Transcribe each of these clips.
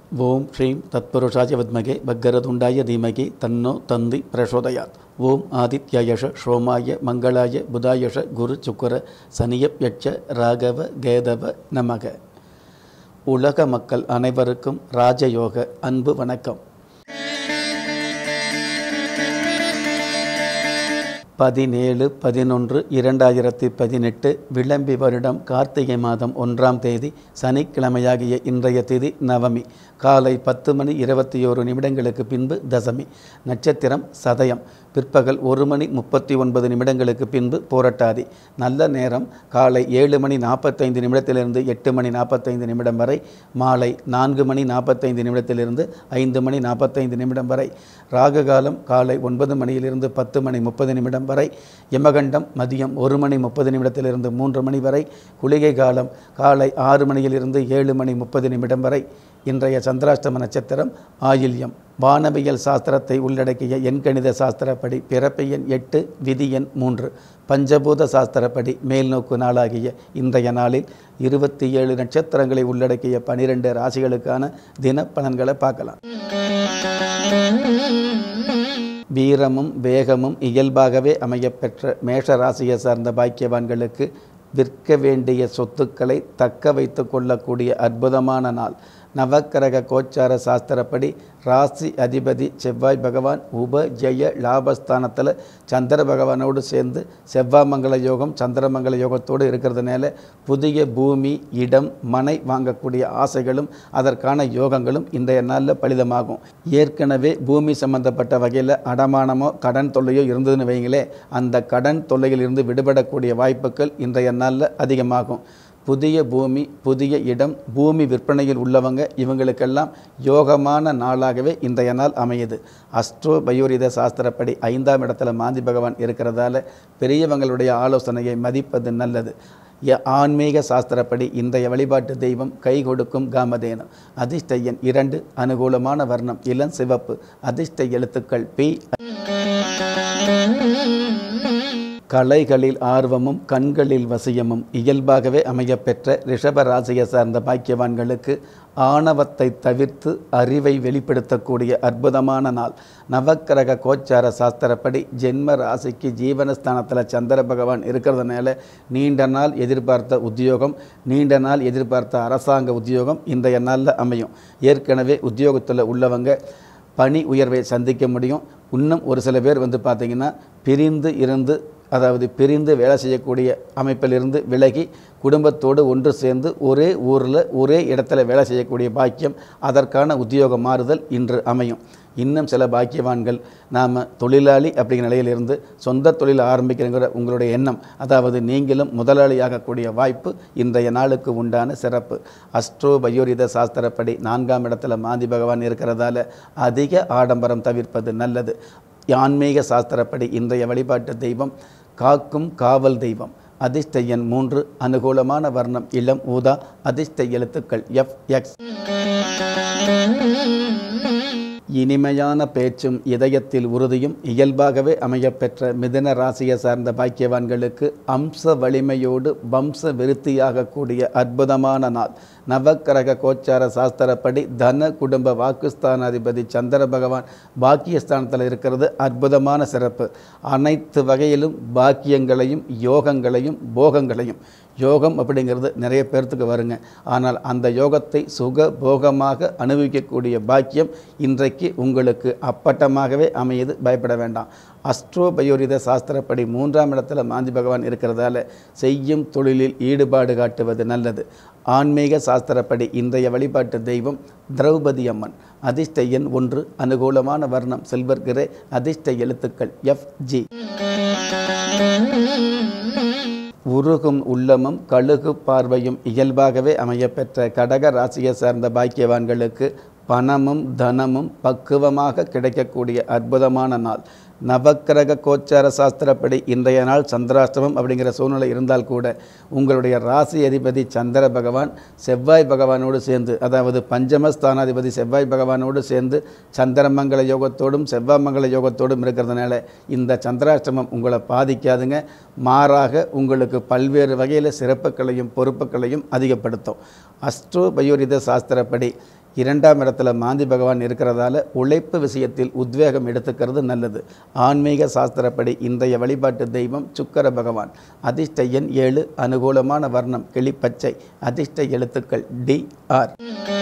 ஓம் ஸ்ரீம் தத்புருஷாய வித்மகே பக்கரதுண்டாய தீமகி தன்னோ தந்தி பிரசோதயாத் ஓம் ஆதித்யயஷ ஸ்ரோமாய மங்களாய புதாயஷ குரு சுக்கர சனியப்யட்ச ராகவ கேதவ நமக உலக மக்கள் அனைவருக்கும் ராஜயோக அன்பு வணக்கம் பதினேழு பதினொன்று இரண்டாயிரத்தி பதினெட்டு விளம்பி வருடம் கார்த்திகை மாதம் ஒன்றாம் தேதி சனிக்கிழமையாகிய இன்றைய தேதி நவமி காலை பத்து மணி இருபத்தி ஓரு நிமிடங்களுக்கு பின்பு தசமி நட்சத்திரம் சதயம் பிற்பகல் ஒரு மணி முப்பத்தி ஒன்பது நிமிடங்களுக்கு பின்பு போரட்டாதி நல்ல நேரம் காலை ஏழு மணி நாற்பத்தைந்து நிமிடத்திலிருந்து எட்டு மணி நாற்பத்தைந்து நிமிடம் வரை மாலை நான்கு மணி நாற்பத்தைந்து நிமிடத்திலிருந்து ஐந்து மணி நாற்பத்தைந்து நிமிடம் வரை ராகு காலம் காலை ஒன்பது மணியிலிருந்து பத்து மணி முப்பது நிமிடம் வரை யமகண்டம் மதியம் ஒரு மணி முப்பது நிமிடத்திலிருந்து மூன்று மணி வரை குளிகை காலம் காலை ஆறு மணியிலிருந்து ஏழு மணி முப்பது நிமிடம் வரை இன்றைய சந்திராஷ்டம நட்சத்திரம் ஆயில்யம் வானவியல் சாஸ்திரத்தை உள்ளடக்கிய எண்கணித சாஸ்திரப்படி பிறப்பு எண் எட்டு விதி எண் மூன்று பஞ்சபூத சாஸ்திரப்படி மேல்நோக்கு நாளாகிய இன்றைய நாளில் இருபத்தி ஏழு நட்சத்திரங்களை உள்ளடக்கிய பனிரெண்டு ராசிகளுக்கான தின பலன்களை பார்க்கலாம் வீரமும் வேகமும் இயல்பாகவே அமையப்பெற்ற மேஷ ராசியை சார்ந்த பாக்கியவான்களுக்கு விற்க வேண்டிய சொத்துக்களை தக்க வைத்து கொள்ளக்கூடிய அற்புதமான நாள் நவக்கிரக கோச்சார சாஸ்திரப்படி ராசி அதிபதி செவ்வாய் பகவான் உப ஜெய லாபஸ்தானத்தில் சந்திர பகவானோடு சேர்ந்து செவ்வாமங்கல யோகம் சந்திரமங்கல யோகத்தோடு இருக்கிறதுனால புதிய பூமி இடம் மனை வாங்கக்கூடிய ஆசைகளும் அதற்கான யோகங்களும் இன்றைய நாளில் பலிதமாகும் ஏற்கனவே பூமி சம்பந்தப்பட்ட வகையில் அடமானமோ கடன் தொல்லையோ இருந்ததுன்னு வைங்களே அந்த கடன் தொல்லையிலிருந்து விடுபடக்கூடிய வாய்ப்புகள் இன்றைய நாளில் அதிகமாகும் புதிய பூமி புதிய இடம் பூமி விற்பனையில் உள்ளவங்க இவங்களுக்கெல்லாம் யோகமான நாளாகவே இன்றைய நாள் அமையுது அஸ்ட்ரோ பயோரித சாஸ்திரப்படி ஐந்தாம் இடத்துல மாந்தி பகவான் இருக்கிறதால பெரியவங்களுடைய ஆலோசனையை மதிப்பது நல்லது ஆன்மீக சாஸ்திரப்படி இன்றைய வழிபாட்டு தெய்வம் கை கொடுக்கும் காமதேனம் அதிர்ஷ்ட எண் இரண்டு அனுகூலமான வர்ணம் இளம் சிவப்பு அதிர்ஷ்ட எழுத்துக்கள் பி கலைகளில் ஆர்வமும் கண்களில் வசியமும் இயல்பாகவே அமையப்பெற்ற ரிஷப ராசியை சார்ந்த பாக்கியவான்களுக்கு ஆணவத்தை தவிர்த்து அறிவை வெளிப்படுத்தக்கூடிய அற்புதமான நாள் நவக்கிரக கோச்சார சாஸ்திரப்படி ஜென்ம ராசிக்கு ஜீவனஸ்தானத்தில் சந்திர பகவான் இருக்கிறதுனால நீண்ட நாள் எதிர்பார்த்த உத்தியோகம் நீண்ட நாள் எதிர்பார்த்த அரசாங்க உத்தியோகம் இன்றைய நாளில் அமையும் ஏற்கனவே உத்தியோகத்தில் உள்ளவங்க பணி உயர்வை சந்திக்க முடியும் இன்னும் ஒரு சில பேர் வந்து பார்த்திங்கன்னா பிரிந்து இருந்து அதாவது பிரிந்து வேலை செய்யக்கூடிய அமைப்பிலிருந்து விலகி குடும்பத்தோடு ஒன்று சேர்ந்து ஒரே ஊரில் ஒரே இடத்துல வேலை செய்யக்கூடிய பாக்கியம் அதற்கான உத்தியோக மாறுதல் இன்று அமையும் இன்னும் சில பாக்கியவான்கள் நாம் தொழிலாளி அப்படிங்கிற நிலையிலிருந்து சொந்த தொழில் ஆரம்பிக்கிறங்கிற உங்களுடைய எண்ணம் அதாவது நீங்களும் முதலாளியாகக்கூடிய வாய்ப்பு இன்றைய நாளுக்கு உண்டான சிறப்பு அஸ்ட்ரோ பயோரித சாஸ்திரப்படி நான்காம் இடத்துல மாந்தி பகவான் இருக்கிறதால அதிக ஆடம்பரம் தவிர்ப்பது நல்லது ஆன்மீக சாஸ்திரப்படி இன்றைய வழிபாட்டு தெய்வம் காக்கும் காவல் தெய்வம் அதிர்ஷ்ட எண் மூன்று அனுகூலமான வர்ணம் இளம் ஊதா அதிர்ஷ்ட எழுத்துக்கள் எஃப் எக்ஸ் இனிமையான பேச்சும் இதயத்தில் உறுதியும் இயல்பாகவே அமையப்பெற்ற மிதன ராசியை சார்ந்த பாக்கியவான்களுக்கு அம்ச வலிமையோடு வம்ச விருத்தியாகக்கூடிய அற்புதமான நாள் நவக்கிரக கோச்சார சாஸ்திரப்படி தன குடும்ப வாக்குஸ்தானாதிபதி சந்திர பகவான் பாக்கியஸ்தானத்தில் இருக்கிறது அற்புதமான சிறப்பு அனைத்து வகையிலும் பாக்கியங்களையும் யோகங்களையும் போகங்களையும் யோகம் அப்படிங்கிறது நிறைய பேர்த்துக்கு வருங்க ஆனால் அந்த யோகத்தை சுக போகமாக அனுபவிக்கக்கூடிய பாக்கியம் இன்றைக்கு உங்களுக்கு அப்பட்டமாகவே அமையுது பயப்பட வேண்டாம் அஸ்ட்ரோ பயோரித சாஸ்திரப்படி மூன்றாம் இடத்துல மாந்தி பகவான் இருக்கிறதால செய்யும் தொழிலில் ஈடுபாடு காட்டுவது நல்லது ஆன்மீக சாஸ்திரப்படி இன்றைய வழிபாட்டு தெய்வம் திரௌபதி அம்மன் அதிர்ஷ்ட எண் ஒன்று அனுகூலமான வர்ணம் சில்வர் கிரே அதிர்ஷ்ட எழுத்துக்கள் எஃப் ஜி உருகும் உள்ளமும் கழுகு பார்வையும் இயல்பாகவே அமையப்பெற்ற கடக ராசியை சார்ந்த பாக்கியவான்களுக்கு பணமும் தனமும் பக்குவமாக கிடைக்கக்கூடிய அற்புதமான நாள் நவக்கிரக கோச்சார சாஸ்திரப்படி இன்றைய நாள் சந்திராஷ்டமம் அப்படிங்கிற சூழ்நிலை இருந்தால் கூட உங்களுடைய ராசி அதிபதி சந்திர பகவான் செவ்வாய் பகவானோடு சேர்ந்து அதாவது பஞ்சமஸ்தானாதிபதி செவ்வாய் பகவானோடு சேர்ந்து சந்திரமங்கல யோகத்தோடும் செவ்வாமங்கல யோகத்தோடும் இருக்கிறதுனால இந்த சந்திராஷ்டமம் உங்களை பாதிக்காதுங்க மாறாக உங்களுக்கு பல்வேறு வகையில் சிறப்புகளையும் பொறுப்புகளையும் அதிகப்படுத்தும் அஸ்ட்ரோ பயோரித சாஸ்திரப்படி இரண்டாம் இடத்துல மாந்தி பகவான் இருக்கிறதால உழைப்பு விஷயத்தில் உத்வேகம் எடுத்துக்கிறது நல்லது ஆன்மீக சாஸ்திரப்படி இன்றைய வழிபாட்டு தெய்வம் சுக்கர பகவான் அதிர்ஷ்ட எண் ஏழு அனுகூலமான வர்ணம் கிளிப்பச்சை அதிர்ஷ்ட எழுத்துக்கள் டி ஆர்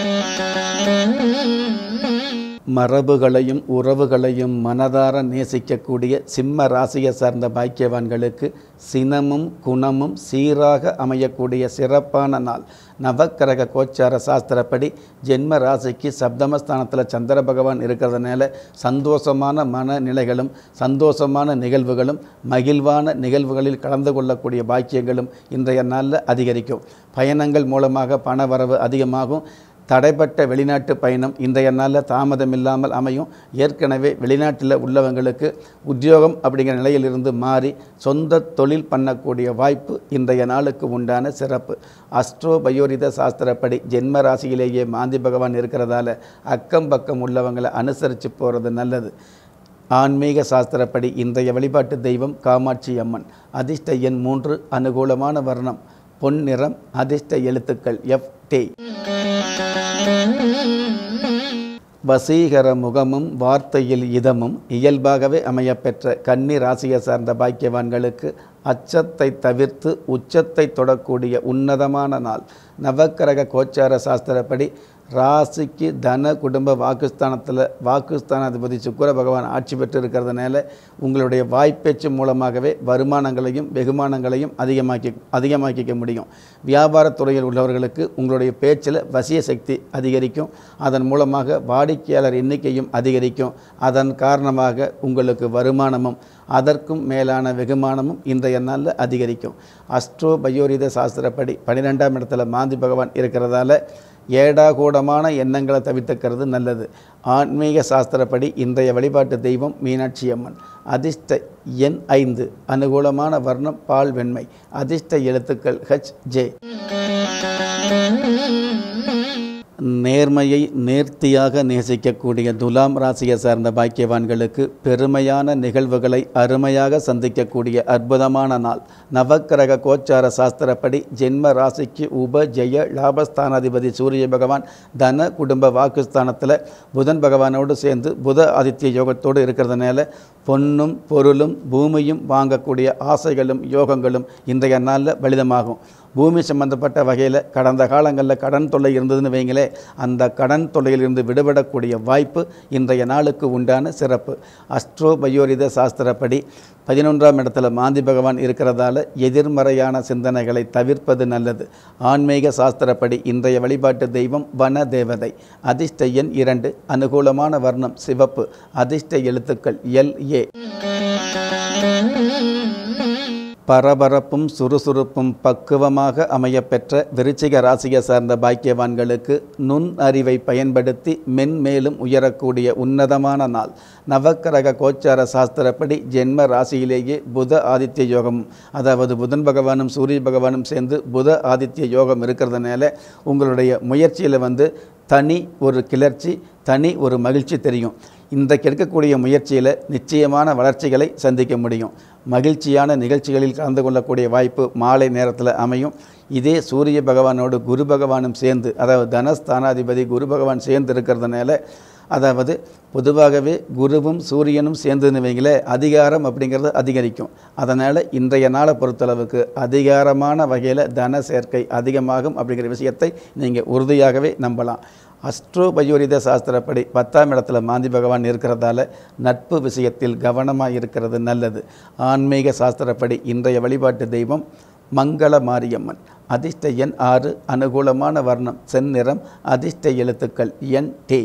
மரபுகளையும் உறவுகளையும் மனதார நேசிக்கக்கூடிய சிம்ம ராசியை சார்ந்த பாக்கியவான்களுக்கு சினமும் குணமும் சீராக அமையக்கூடிய சிறப்பான நாள் நவக்கிரக கோச்சார சாஸ்திரப்படி ஜென்ம ராசிக்கு சப்தமஸ்தானத்தில் சந்திர பகவான் இருக்கிறதுனால சந்தோஷமான மனநிலைகளும் சந்தோஷமான நிகழ்வுகளும் மகிழ்வான நிகழ்வுகளில் கலந்து கொள்ளக்கூடிய பாக்கியங்களும் இன்றைய நாளில் அதிகரிக்கும் பயணங்கள் மூலமாக பணவரவு அதிகமாகும் தடைப்பட்ட வெளிநாட்டு பயணம் இன்றைய நாளில் தாமதம் இல்லாமல் அமையும் ஏற்கனவே வெளிநாட்டில் உள்ளவங்களுக்கு உத்தியோகம் அப்படிங்கிற நிலையிலிருந்து மாறி சொந்த தொழில் பண்ணக்கூடிய வாய்ப்பு இன்றைய நாளுக்கு உண்டான சிறப்பு அஸ்ட்ரோ பயோரித சாஸ்திரப்படி ஜென்ம ராசியிலேயே மாந்தி பகவான் இருக்கிறதால அக்கம் பக்கம் உள்ளவங்களை அனுசரித்து போகிறது நல்லது ஆன்மீக சாஸ்திரப்படி இன்றைய வழிபாட்டு தெய்வம் காமாட்சி அம்மன் அதிர்ஷ்ட எண் மூன்று அனுகூலமான வர்ணம் பொன் நிறம் அதிர்ஷ்ட எழுத்துக்கள் எஃப் டி வசீகர முகமும் வார்த்தையில் இதமும் இயல்பாகவே அமையப்பெற்ற கன்னி ராசியை சார்ந்த பாக்கியவான்களுக்கு அச்சத்தை தவிர்த்து உச்சத்தை தொடக்கூடிய உன்னதமான நாள் நவக்கிரக கோச்சார சாஸ்திரப்படி ராசிக்கு தன குடும்ப வாக்குஸ்தானத்தில் வாக்குஸ்தானாதிபதி சுக்கர பகவான் ஆட்சி பெற்று இருக்கிறதுனால உங்களுடைய வாய்ப்பேச்சு மூலமாகவே வருமானங்களையும் வெகுமானங்களையும் அதிகமாக்கி அதிகமாக்கிக்க முடியும் வியாபாரத்துறையில் உள்ளவர்களுக்கு உங்களுடைய பேச்சில் வசிய சக்தி அதிகரிக்கும் அதன் மூலமாக வாடிக்கையாளர் எண்ணிக்கையும் அதிகரிக்கும் அதன் காரணமாக உங்களுக்கு வருமானமும் அதற்கும் மேலான வெகுமானமும் இன்றைய நாளில் அதிகரிக்கும் அஸ்ட்ரோ பயோரித சாஸ்திரப்படி பன்னிரெண்டாம் இடத்துல மாந்தி பகவான் இருக்கிறதால ஏடாகூடமான எண்ணங்களை தவிர்த்துக்கிறது நல்லது ஆன்மீக சாஸ்திரப்படி இன்றைய வழிபாட்டு தெய்வம் மீனாட்சி அம்மன் அதிர்ஷ்ட எண் ஐந்து அனுகூலமான வர்ணம் பால் வெண்மை அதிர்ஷ்ட எழுத்துக்கள் ஹச் ஜே நேர்மையை நேர்த்தியாக நேசிக்கக்கூடிய துலாம் ராசியை சார்ந்த பாக்கியவான்களுக்கு பெருமையான நிகழ்வுகளை அருமையாக சந்திக்கக்கூடிய அற்புதமான நாள் நவக்கிரக கோச்சார சாஸ்திரப்படி ஜென்ம ராசிக்கு உப ஜெய லாபஸ்தானாதிபதி சூரிய பகவான் தன குடும்ப வாக்குஸ்தானத்தில் புதன் பகவானோடு சேர்ந்து புத ஆதித்ய யோகத்தோடு இருக்கிறதுனால பொன்னும் பொருளும் பூமியும் வாங்கக்கூடிய ஆசைகளும் யோகங்களும் இன்றைய நாளில் பலிதமாகும் பூமி சம்பந்தப்பட்ட வகையில் கடந்த காலங்களில் கடன் தொல்லை இருந்ததுன்னு வைங்களே அந்த கடன் தொல்லையிலிருந்து விடுபடக்கூடிய வாய்ப்பு இன்றைய நாளுக்கு உண்டான சிறப்பு அஸ்ட்ரோ பயோரித சாஸ்திரப்படி பதினொன்றாம் இடத்துல மாந்தி பகவான் இருக்கிறதால எதிர்மறையான சிந்தனைகளை தவிர்ப்பது நல்லது ஆன்மீக சாஸ்திரப்படி இன்றைய வழிபாட்டு தெய்வம் வன தேவதை அதிர்ஷ்ட எண் இரண்டு அனுகூலமான வர்ணம் சிவப்பு அதிர்ஷ்ட எழுத்துக்கள் எல் ஏ பரபரப்பும் சுறுசுறுப்பும் பக்குவமாக அமையப்பெற்ற விருச்சிக ராசியை சார்ந்த பாக்கியவான்களுக்கு நுண் அறிவை பயன்படுத்தி மென்மேலும் உயரக்கூடிய உன்னதமான நாள் நவக்கிரக கோச்சார சாஸ்திரப்படி ஜென்ம ராசியிலேயே புத ஆதித்ய யோகம் அதாவது புதன் பகவானும் சூரிய பகவானும் சேர்ந்து புத ஆதித்ய யோகம் இருக்கிறதுனால உங்களுடைய முயற்சியில் வந்து தனி ஒரு கிளர்ச்சி தனி ஒரு மகிழ்ச்சி தெரியும் இன்றைக்கு இருக்கக்கூடிய முயற்சியில் நிச்சயமான வளர்ச்சிகளை சந்திக்க முடியும் மகிழ்ச்சியான நிகழ்ச்சிகளில் கலந்து கொள்ளக்கூடிய வாய்ப்பு மாலை நேரத்தில் அமையும் இதே சூரிய பகவானோடு குரு பகவானும் சேர்ந்து அதாவது தனஸ்தானாதிபதி குரு பகவான் சேர்ந்து இருக்கிறதுனால அதாவது பொதுவாகவே குருவும் சூரியனும் சேர்ந்துன்னு வைங்களே அதிகாரம் அப்படிங்கிறது அதிகரிக்கும் அதனால் இன்றைய நாளை பொறுத்தளவுக்கு அதிகாரமான வகையில் தன சேர்க்கை அதிகமாகும் அப்படிங்கிற விஷயத்தை நீங்கள் உறுதியாகவே நம்பலாம் அஸ்ட்ரோ பயோரித சாஸ்திரப்படி பத்தாம் இடத்துல மாந்தி பகவான் இருக்கிறதால நட்பு விஷயத்தில் கவனமாக இருக்கிறது நல்லது ஆன்மீக சாஸ்திரப்படி இன்றைய வழிபாட்டு தெய்வம் மங்கள மாரியம்மன் அதிர்ஷ்ட எண் ஆறு அனுகூலமான வர்ணம் செந்நிறம் அதிர்ஷ்ட எழுத்துக்கள் என் டி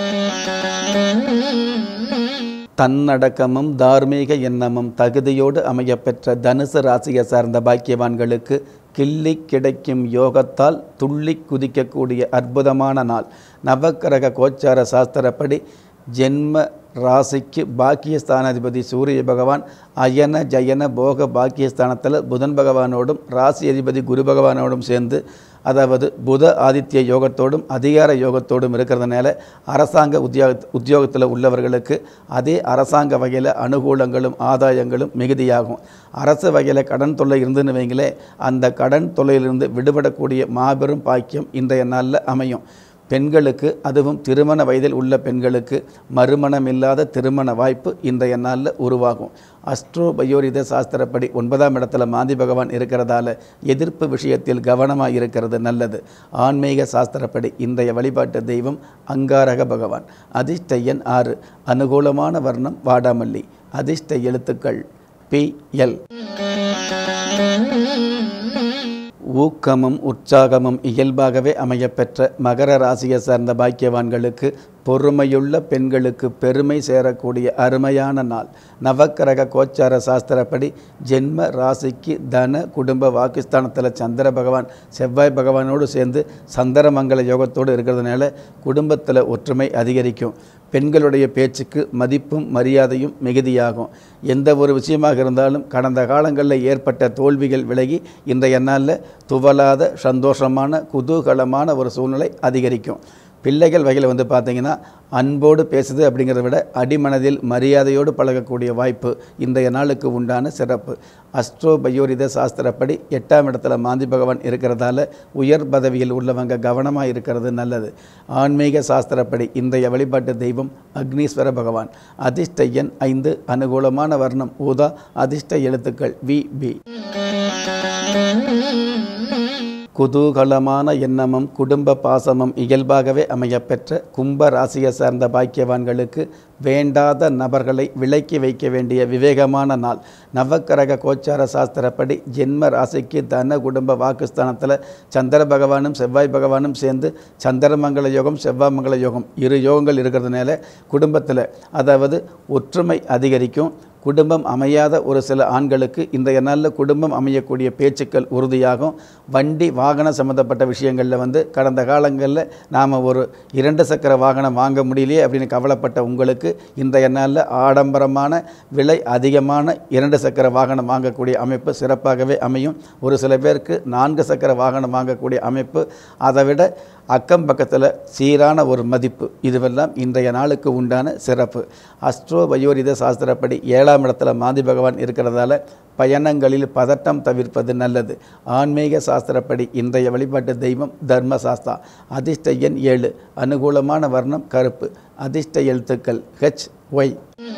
தன்னடக்கமும் தார்மீக எண்ணமும் தகுதியோடு அமையப்பெற்ற தனுசு ராசியை சார்ந்த பாக்கியவான்களுக்கு கிள்ளி கிடைக்கும் யோகத்தால் துள்ளி குதிக்கக்கூடிய அற்புதமான நாள் நவக்கிரக கோச்சார சாஸ்திரப்படி ஜென்ம ராசிக்கு பாக்கியஸ்தானாதிபதி சூரிய பகவான் அயன ஜயன போக பாக்கியஸ்தானத்தில் புதன் பகவானோடும் ராசி அதிபதி குரு பகவானோடும் சேர்ந்து அதாவது புத ஆதித்ய யோகத்தோடும் அதிகார யோகத்தோடும் இருக்கிறதுனால அரசாங்க உத்தியோக உத்தியோகத்தில் உள்ளவர்களுக்கு அதே அரசாங்க வகையில் அனுகூலங்களும் ஆதாயங்களும் மிகுதியாகும் அரசு வகையில் கடன் தொல்லை இருந்துன்னு வைங்களே அந்த கடன் தொல்லையிலிருந்து விடுபடக்கூடிய மாபெரும் பாக்கியம் இன்றைய நாளில் அமையும் பெண்களுக்கு அதுவும் திருமண வயதில் உள்ள பெண்களுக்கு மறுமணமில்லாத திருமண வாய்ப்பு இன்றைய நாளில் உருவாகும் அஸ்ட்ரோ பயோரித சாஸ்திரப்படி ஒன்பதாம் இடத்துல மாந்தி பகவான் இருக்கிறதால எதிர்ப்பு விஷயத்தில் கவனமாக இருக்கிறது நல்லது ஆன்மீக சாஸ்திரப்படி இன்றைய வழிபாட்டு தெய்வம் அங்காரக பகவான் அதிர்ஷ்ட எண் ஆறு அனுகூலமான வர்ணம் வாடாமல்லி அதிர்ஷ்ட எழுத்துக்கள் பி எல் ஊக்கமும் உற்சாகமும் இயல்பாகவே அமையப்பெற்ற மகர ராசியை சார்ந்த பாக்கியவான்களுக்கு பொறுமையுள்ள பெண்களுக்கு பெருமை சேரக்கூடிய அருமையான நாள் நவக்கிரக கோச்சார சாஸ்திரப்படி ஜென்ம ராசிக்கு தன குடும்ப வாக்குஸ்தானத்தில் சந்திர பகவான் செவ்வாய் பகவானோடு சேர்ந்து சந்திரமங்கல யோகத்தோடு இருக்கிறதுனால குடும்பத்தில் ஒற்றுமை அதிகரிக்கும் பெண்களுடைய பேச்சுக்கு மதிப்பும் மரியாதையும் மிகுதியாகும் எந்த ஒரு விஷயமாக இருந்தாலும் கடந்த காலங்களில் ஏற்பட்ட தோல்விகள் விலகி இன்றைய நாளில் துவலாத சந்தோஷமான குதூகலமான ஒரு சூழ்நிலை அதிகரிக்கும் பிள்ளைகள் வகையில் வந்து பார்த்தீங்கன்னா அன்போடு பேசுது அப்படிங்கிறத விட அடிமனதில் மரியாதையோடு பழகக்கூடிய வாய்ப்பு இன்றைய நாளுக்கு உண்டான சிறப்பு அஸ்ட்ரோ பயோரித சாஸ்திரப்படி எட்டாம் இடத்துல மாந்தி பகவான் இருக்கிறதால உயர் பதவியில் உள்ளவங்க கவனமாக இருக்கிறது நல்லது ஆன்மீக சாஸ்திரப்படி இன்றைய வழிபாட்டு தெய்வம் அக்னீஸ்வர பகவான் அதிர்ஷ்ட எண் ஐந்து அனுகூலமான வர்ணம் ஊதா அதிர்ஷ்ட எழுத்துக்கள் வி பி குதூகலமான எண்ணமும் குடும்ப பாசமும் இயல்பாகவே அமையப்பெற்ற கும்ப ராசியை சார்ந்த பாக்கியவான்களுக்கு வேண்டாத நபர்களை விலக்கி வைக்க வேண்டிய விவேகமான நாள் நவக்கிரக கோச்சார சாஸ்திரப்படி ஜென்ம ராசிக்கு தன குடும்ப வாக்குஸ்தானத்தில் சந்திர பகவானும் செவ்வாய் பகவானும் சேர்ந்து சந்திரமங்கல யோகம் செவ்வாய்மங்கல யோகம் இரு யோகங்கள் இருக்கிறதுனால குடும்பத்தில் அதாவது ஒற்றுமை அதிகரிக்கும் குடும்பம் அமையாத ஒரு சில ஆண்களுக்கு இன்றைய நாளில் குடும்பம் அமையக்கூடிய பேச்சுக்கள் உறுதியாகும் வண்டி வாகனம் சம்மந்தப்பட்ட விஷயங்களில் வந்து கடந்த காலங்களில் நாம் ஒரு இரண்டு சக்கர வாகனம் வாங்க முடியலையே அப்படின்னு கவலைப்பட்ட உங்களுக்கு இன்றைய நாளில் ஆடம்பரமான விலை அதிகமான இரண்டு சக்கர வாகனம் வாங்கக்கூடிய அமைப்பு சிறப்பாகவே அமையும் ஒரு சில பேருக்கு நான்கு சக்கர வாகனம் வாங்கக்கூடிய அமைப்பு அதை விட அக்கம் பக்கத்தில் சீரான ஒரு மதிப்பு இதுவெல்லாம் இன்றைய நாளுக்கு உண்டான சிறப்பு அஸ்ட்ரோ பயோரித சாஸ்திரப்படி ஏழாம் இடத்துல மாந்தி பகவான் இருக்கிறதால பயணங்களில் பதட்டம் தவிர்ப்பது நல்லது ஆன்மீக சாஸ்திரப்படி இன்றைய வழிபாட்டு தெய்வம் தர்மசாஸ்தா அதிர்ஷ்ட எண் ஏழு அனுகூலமான வர்ணம் கருப்பு அதிர்ஷ்ட எழுத்துக்கள் ஹெச் ஒய்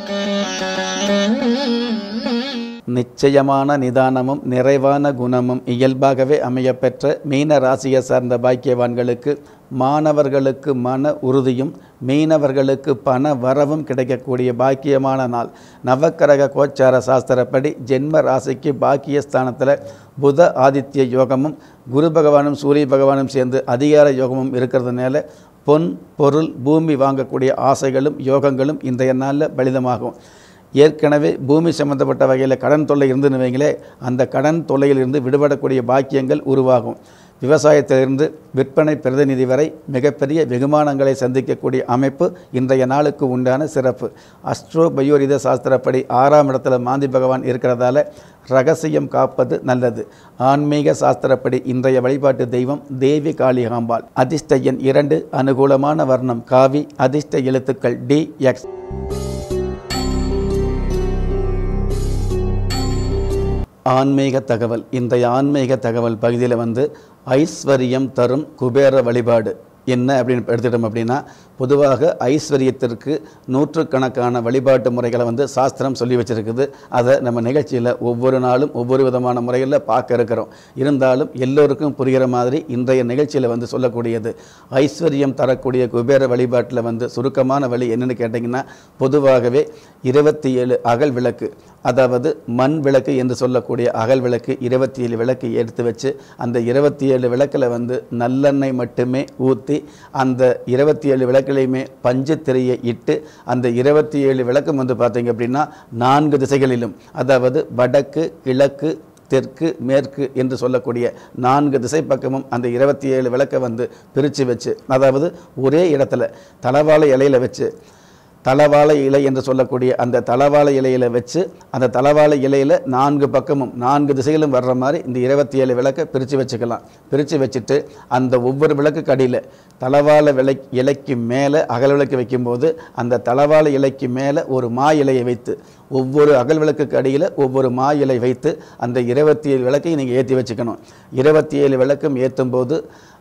நிச்சயமான நிதானமும் நிறைவான குணமும் இயல்பாகவே அமையப்பெற்ற மீன ராசியை சார்ந்த பாக்கியவான்களுக்கு மாணவர்களுக்கு மன உறுதியும் மீனவர்களுக்கு பண வரவும் கிடைக்கக்கூடிய பாக்கியமான நாள் நவக்கிரக கோச்சார சாஸ்திரப்படி ஜென்ம ராசிக்கு பாக்கியஸ்தானத்தில் புத ஆதித்ய யோகமும் குரு பகவானும் சூரிய பகவானும் சேர்ந்து அதிகார யோகமும் இருக்கிறதுனால பொன் பொருள் பூமி வாங்கக்கூடிய ஆசைகளும் யோகங்களும் இன்றைய நாளில் பலிதமாகும் ஏற்கனவே பூமி சம்பந்தப்பட்ட வகையில் கடன் தொல்லை இருந்துன்னு வைங்களே அந்த கடன் தொல்லையிலிருந்து விடுபடக்கூடிய பாக்கியங்கள் உருவாகும் விவசாயத்திலிருந்து விற்பனை பிரதிநிதி வரை மிகப்பெரிய வெகுமானங்களை சந்திக்கக்கூடிய அமைப்பு இன்றைய நாளுக்கு உண்டான சிறப்பு அஸ்ட்ரோ பயோரித சாஸ்திரப்படி ஆறாம் இடத்துல மாந்தி பகவான் இருக்கிறதால ரகசியம் காப்பது நல்லது ஆன்மீக சாஸ்திரப்படி இன்றைய வழிபாட்டு தெய்வம் தேவி காளிகாம்பாள் அதிர்ஷ்ட எண் இரண்டு அனுகூலமான வர்ணம் காவி அதிர்ஷ்ட எழுத்துக்கள் டி எக்ஸ் ஆன்மீக தகவல் இன்றைய ஆன்மீக தகவல் பகுதியில் வந்து ஐஸ்வர்யம் தரும் குபேர வழிபாடு என்ன அப்படின்னு எடுத்துட்டோம் அப்படின்னா பொதுவாக ஐஸ்வர்யத்திற்கு நூற்றுக்கணக்கான வழிபாட்டு முறைகளை வந்து சாஸ்திரம் சொல்லி வச்சிருக்குது அதை நம்ம நிகழ்ச்சியில் ஒவ்வொரு நாளும் ஒவ்வொரு விதமான முறைகளில் பார்க்க இருக்கிறோம் இருந்தாலும் எல்லோருக்கும் புரிகிற மாதிரி இன்றைய நிகழ்ச்சியில் வந்து சொல்லக்கூடியது ஐஸ்வர்யம் தரக்கூடிய குபேர வழிபாட்டில் வந்து சுருக்கமான வழி என்னென்னு கேட்டிங்கன்னா பொதுவாகவே இருபத்தி ஏழு அகல் விளக்கு அதாவது மண் விளக்கு என்று சொல்லக்கூடிய அகல் விளக்கு இருபத்தி ஏழு விளக்கு எடுத்து வச்சு அந்த இருபத்தி ஏழு விளக்கில் வந்து நல்லெண்ணெய் மட்டுமே ஊற்றி அந்த இருபத்தி ஏழு விளக்குலையுமே பஞ்சு திரையை இட்டு அந்த இருபத்தி ஏழு விளக்கம் வந்து பார்த்தீங்க அப்படின்னா நான்கு திசைகளிலும் அதாவது வடக்கு கிழக்கு தெற்கு மேற்கு என்று சொல்லக்கூடிய நான்கு திசை பக்கமும் அந்த இருபத்தி ஏழு விளக்கை வந்து பிரித்து வச்சு அதாவது ஒரே இடத்துல தலவாழை இலையில வச்சு தலவாழை இலை என்று சொல்லக்கூடிய அந்த தலவாழை இலையில வச்சு அந்த தலவாழை இலையில நான்கு பக்கமும் நான்கு திசைகளும் வர்ற மாதிரி இந்த இருபத்தி ஏழு விளக்கை பிரித்து வச்சுக்கலாம் பிரித்து வச்சுட்டு அந்த ஒவ்வொரு விளக்குக்கு அடியில் தலவாழை விளை இலைக்கு மேலே அகல் விளக்கு வைக்கும்போது அந்த தலவாழை இலைக்கு மேலே ஒரு மா இலையை வைத்து ஒவ்வொரு அகல் விளக்குக்கு அடியில் ஒவ்வொரு மா இலை வைத்து அந்த இருபத்தி ஏழு விளக்கையும் நீங்கள் ஏற்றி வச்சுக்கணும் இருபத்தி ஏழு விளக்கும் ஏற்றும் போது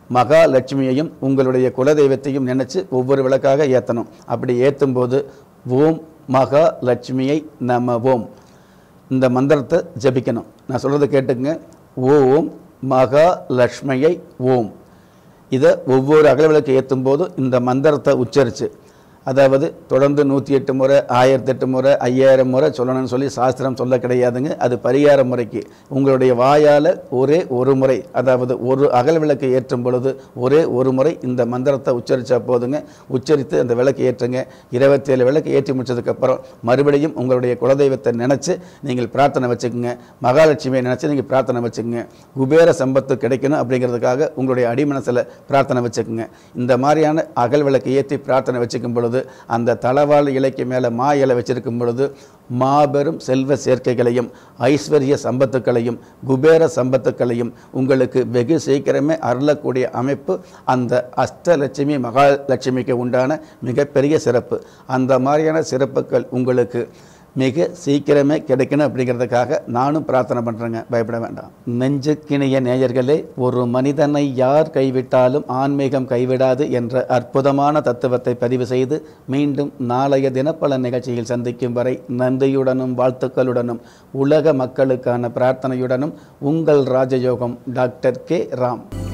மகாலட்சுமியையும் உங்களுடைய குலதெய்வத்தையும் நினச்சி ஒவ்வொரு விளக்காக ஏற்றணும் அப்படி ஏற்றும் போது ஓம் மகாலட்சுமியை நம ஓம் இந்த மந்திரத்தை ஜபிக்கணும் நான் சொல்கிறத கேட்டுங்க ஓம் மகாலட்சுமியை ஓம் இதை ஒவ்வொரு அகலவிளக்கு ஏற்றும் போதும் இந்த மந்திரத்தை உச்சரித்து அதாவது தொடர்ந்து நூற்றி எட்டு முறை ஆயிரத்தெட்டு முறை ஐயாயிரம் முறை சொல்லணும்னு சொல்லி சாஸ்திரம் சொல்ல கிடையாதுங்க அது பரிகார முறைக்கு உங்களுடைய வாயால் ஒரே ஒரு முறை அதாவது ஒரு அகல் விளக்கு ஏற்றும் பொழுது ஒரே ஒரு முறை இந்த மந்திரத்தை உச்சரித்தா போதுங்க உச்சரித்து அந்த விளக்கு ஏற்றுங்க இருபத்தேழு விளக்கு ஏற்றி முடிச்சதுக்கப்புறம் மறுபடியும் உங்களுடைய குலதெய்வத்தை நினச்சி நீங்கள் பிரார்த்தனை வச்சுக்கோங்க மகாலட்சுமியை நினச்சி நீங்கள் பிரார்த்தனை வச்சுக்கோங்க குபேர சம்பத்து கிடைக்கணும் அப்படிங்கிறதுக்காக உங்களுடைய அடிமனசில் பிரார்த்தனை வச்சுக்கோங்க இந்த மாதிரியான அகல் விளக்கு ஏற்றி பிரார்த்தனை வச்சுக்கும் பொழுது அந்த தளவாழ் இலைக்கு மேலே மா இலை வச்சிருக்கும் பொழுது மாபெரும் செல்வ சேர்க்கைகளையும் ஐஸ்வர்ய சம்பத்துக்களையும் குபேர சம்பத்துக்களையும் உங்களுக்கு வெகு சீக்கிரமே அருளக்கூடிய அமைப்பு அந்த அஷ்டலட்சுமி மகாலட்சுமிக்கு உண்டான மிகப்பெரிய சிறப்பு அந்த மாதிரியான சிறப்புகள் உங்களுக்கு மிக சீக்கிரமே கிடைக்கணும் அப்படிங்கிறதுக்காக நானும் பிரார்த்தனை பண்ணுறேங்க பயப்பட வேண்டாம் நெஞ்சுக்கிணைய நேயர்களே ஒரு மனிதனை யார் கைவிட்டாலும் ஆன்மீகம் கைவிடாது என்ற அற்புதமான தத்துவத்தை பதிவு செய்து மீண்டும் நாளைய தினப்பல நிகழ்ச்சியில் சந்திக்கும் வரை நன்றியுடனும் வாழ்த்துக்களுடனும் உலக மக்களுக்கான பிரார்த்தனையுடனும் உங்கள் ராஜயோகம் டாக்டர் கே ராம்